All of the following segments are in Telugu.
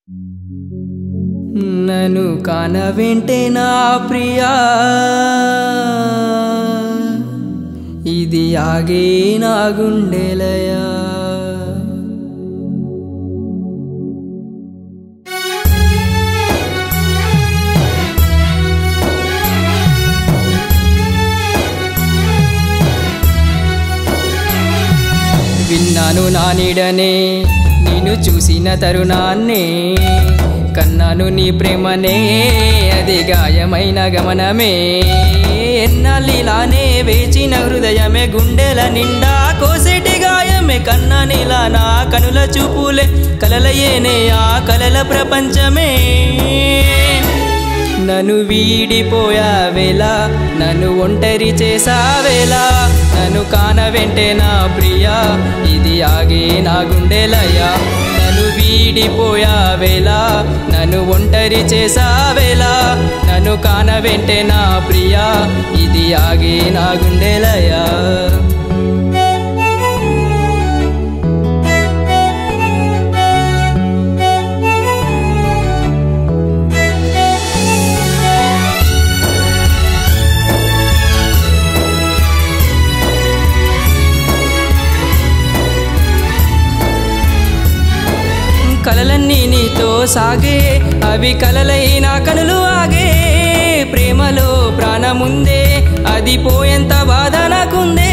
నన్ను కానవెంటే నా ప్రియా ఇది ఆగే నా గుండెలయా విన్నాను నా నీడనే నేను చూసిన తరుణాన్నే కన్నాను నీ ప్రేమనే అది గాయమైన గమనమే ఎన్నాళ్ళిలానే వేచిన హృదయమే గుండెల నిండా కోసేటి గాయమే కన్నా నీలా నా కనుల చూపులే కలలయేనే ఆ కలల ప్రపంచమే నన్ను వీడిపోయావేలా నన్ను ఒంటరి చేసావేలా నన్ను కానవెంటే నా ప్రియా ఇది ఆగే నా గుండెలయ్యా నన్ను వీడిపోయావేలా నన్ను ఒంటరి చేసావేలా నన్ను కానవెంటే నా ప్రియా ఇది ఆగే నా గుండెలయ్యా కలలన్నీ నీతో సాగే అవి కలలైన కనులు ఆగే ప్రేమలో ప్రాణముందే అది పోయేంత బాధ నాకుందే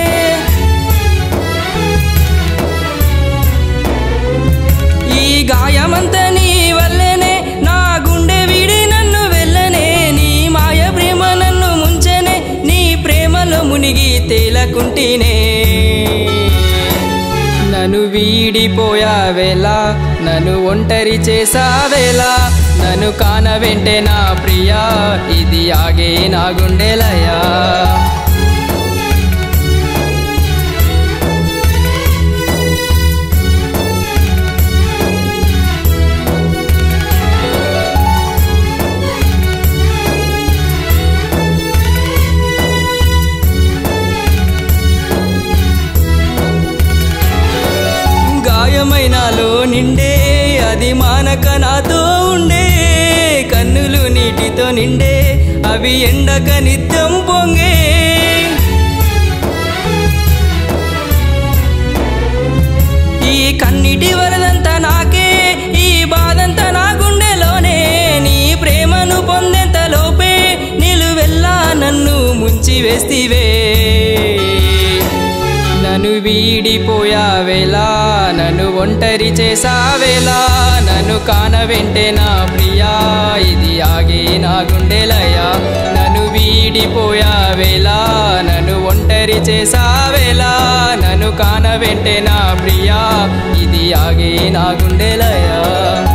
ఈ గాయమంతా నీ వల్లనే నా గుండె వీడి నన్ను వెళ్ళనే నీ మాయ ప్రేమ నన్ను ముంచనే నీ ప్రేమలో మునిగి తేలకుంటేనే నన్ను వీడిపోయావేలా నన్ను ఒంటరి చేసావేలా నన్ను కానవెంటే నా ప్రియా ఇది ఆగే నా గుండెలయా గాయమైనాలో నిండే అది మానక నాతో ఉండే కన్నులు నీటితో నిండే అవి ఎండక నిత్యం పొంగే ఈ కన్నిటి వరదంతా నాకే ఈ బాధంతా నా గుండెలోనే నీ ప్రేమను పొందేంత లోపే నిలువెల్లా నన్ను ముంచి వేస్తివే నన్ను వీడిపోయావేలా నన్ను ఒంటరి చేసావేలా నన్ను కానవెంటే నా ప్రియా ఇది ఆగే నా గుండెలయా నన్ను వీడిపోయావేలా నన్ను ఒంటరి చేసావేలా నన్ను కానవెంటే నా ప్రియా ఇది ఆగే నా గుండెలయా